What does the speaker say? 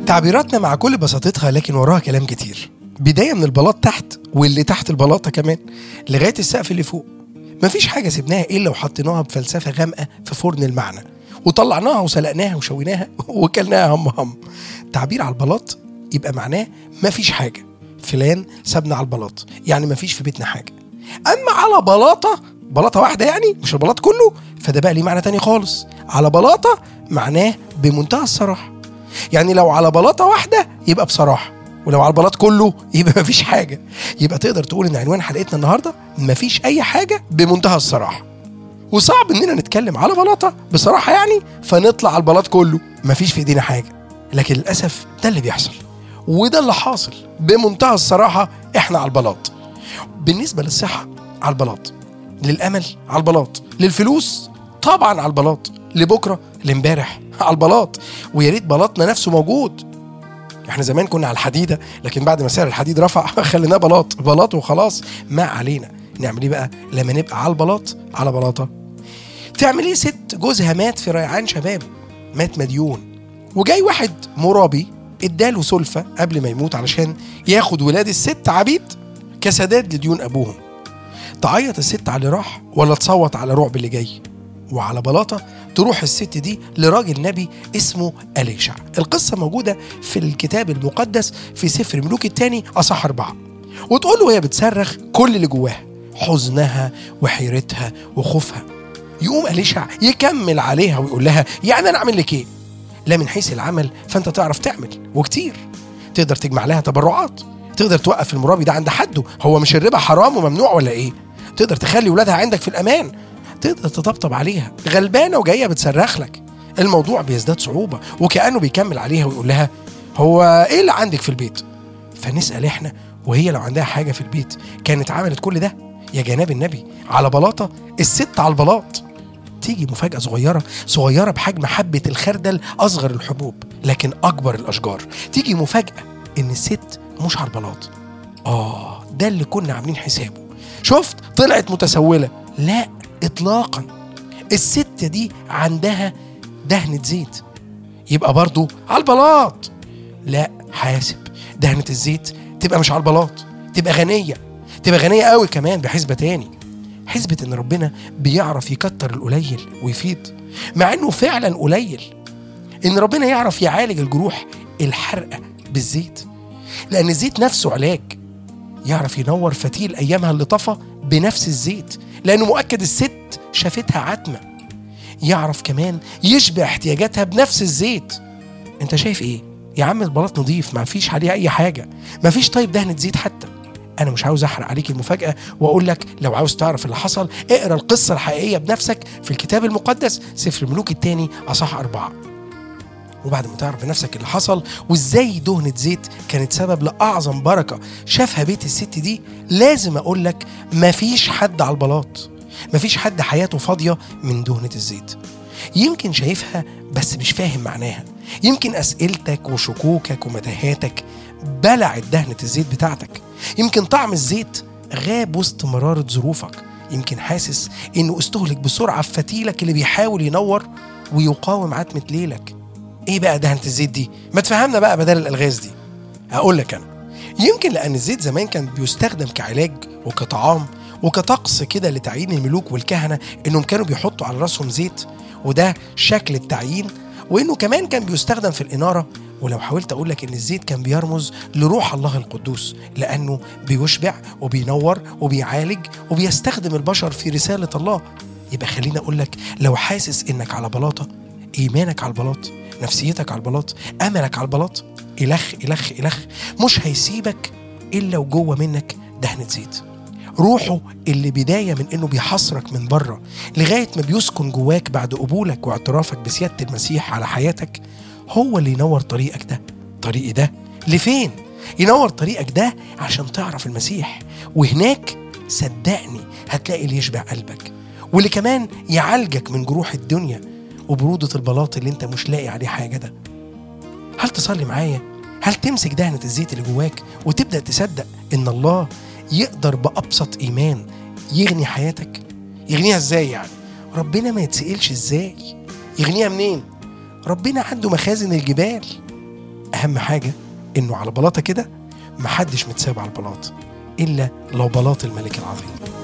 تعبيراتنا مع كل بساطتها لكن وراها كلام كتير بداية من البلاط تحت واللي تحت البلاطة كمان لغاية السقف اللي فوق مفيش حاجة سيبناها إلا وحطيناها بفلسفة غامقة في فرن المعنى وطلعناها وسلقناها وشويناها وكلناها هم هم تعبير على البلاط يبقى معناه مفيش حاجة فلان سابنا على البلاط يعني مفيش في بيتنا حاجة أما على بلاطة بلاطة واحدة يعني مش البلاط كله فده بقى ليه معنى تاني خالص على بلاطة معناه بمنتهى الصراحة يعني لو على بلاطة واحدة يبقى بصراحة ولو على البلاط كله يبقى مفيش حاجة يبقى تقدر تقول إن عنوان حلقتنا النهاردة مفيش أي حاجة بمنتهى الصراحة وصعب إننا نتكلم على بلاطة بصراحة يعني فنطلع على البلاط كله مفيش في إيدينا حاجة لكن للأسف ده اللي بيحصل وده اللي حاصل بمنتهى الصراحة إحنا على البلاط بالنسبة للصحة على البلاط للأمل على البلاط للفلوس طبعا على البلاط لبكرة لامبارح على البلاط ويا ريت بلاطنا نفسه موجود احنا زمان كنا على الحديده لكن بعد ما سعر الحديد رفع خليناه بلاط بلاط وخلاص ما علينا نعمل ايه بقى لما نبقى على البلاط على بلاطه تعمل ايه ست جوزها مات في ريعان شباب مات مديون وجاي واحد مرابي اداله سلفة قبل ما يموت علشان ياخد ولاد الست عبيد كسداد لديون ابوهم تعيط الست على اللي راح ولا تصوت على رعب اللي جاي وعلى بلاطة تروح الست دي لراجل نبي اسمه أليشع القصة موجودة في الكتاب المقدس في سفر ملوك الثاني أصح أربعة وتقول له وهي بتصرخ كل اللي جواها حزنها وحيرتها وخوفها يقوم أليشع يكمل عليها ويقول لها يعني أنا أعمل لك إيه لا من حيث العمل فأنت تعرف تعمل وكتير تقدر تجمع لها تبرعات تقدر توقف المرابي ده عند حده هو مش الربا حرام وممنوع ولا ايه تقدر تخلي ولادها عندك في الامان تقدر تطبطب عليها غلبانه وجايه بتصرخ لك الموضوع بيزداد صعوبه وكانه بيكمل عليها ويقول لها هو ايه اللي عندك في البيت فنسال احنا وهي لو عندها حاجه في البيت كانت عملت كل ده يا جناب النبي على بلاطه الست على البلاط تيجي مفاجأة صغيرة صغيرة بحجم حبة الخردل أصغر الحبوب لكن أكبر الأشجار تيجي مفاجأة إن الست مش على البلاط آه ده اللي كنا عاملين حسابه شفت طلعت متسولة لا إطلاقا الست دي عندها دهنة زيت يبقى برضو على البلاط لا حاسب دهنة الزيت تبقى مش على البلاط تبقى غنية تبقى غنية قوي كمان بحسبة تاني حسبة ان ربنا بيعرف يكتر القليل ويفيض مع انه فعلا قليل ان ربنا يعرف يعالج الجروح الحرقة بالزيت لان الزيت نفسه علاج يعرف ينور فتيل ايامها اللي طفى بنفس الزيت لانه مؤكد الست شافتها عتمه يعرف كمان يشبع احتياجاتها بنفس الزيت انت شايف ايه يا عم البلاط نضيف ما فيش عليه اي حاجه ما فيش طيب دهنه زيت حتى انا مش عاوز احرق عليك المفاجاه واقول لك لو عاوز تعرف اللي حصل اقرا القصه الحقيقيه بنفسك في الكتاب المقدس سفر الملوك الثاني اصح اربعه وبعد ما تعرف بنفسك اللي حصل وازاي دهنة زيت كانت سبب لأعظم بركة شافها بيت الست دي لازم أقول لك مفيش حد على البلاط مفيش حد حياته فاضية من دهنة الزيت يمكن شايفها بس مش فاهم معناها يمكن أسئلتك وشكوكك ومتاهاتك بلعت دهنة الزيت بتاعتك يمكن طعم الزيت غاب وسط مرارة ظروفك يمكن حاسس انه استهلك بسرعة في فتيلك اللي بيحاول ينور ويقاوم عتمة ليلك ايه بقى دهنة الزيت دي ما تفهمنا بقى بدل الالغاز دي اقول لك انا يمكن لان الزيت زمان كان بيستخدم كعلاج وكطعام وكطقس كده لتعيين الملوك والكهنة انهم كانوا بيحطوا على راسهم زيت وده شكل التعيين وانه كمان كان بيستخدم في الاناره ولو حاولت اقول لك ان الزيت كان بيرمز لروح الله القدوس لانه بيشبع وبينور وبيعالج وبيستخدم البشر في رساله الله يبقى خليني اقول لك لو حاسس انك على بلاطه ايمانك على البلاط نفسيتك على البلاط املك على البلاط الخ الخ الخ مش هيسيبك الا وجوه منك دهنه زيت روحه اللي بدايه من انه بيحصرك من بره لغايه ما بيسكن جواك بعد قبولك واعترافك بسياده المسيح على حياتك هو اللي ينور طريقك ده طريقي ده لفين ينور طريقك ده عشان تعرف المسيح وهناك صدقني هتلاقي اللي يشبع قلبك واللي كمان يعالجك من جروح الدنيا وبرودة البلاط اللي انت مش لاقي عليه حاجة ده هل تصلي معايا؟ هل تمسك دهنة الزيت اللي جواك وتبدأ تصدق إن الله يقدر بأبسط إيمان يغني حياتك؟ يغنيها إزاي يعني؟ ربنا ما يتسألش إزاي؟ يغنيها منين؟ ربنا عنده مخازن الجبال أهم حاجة إنه على بلاطة كده محدش متساب على البلاط إلا لو بلاط الملك العظيم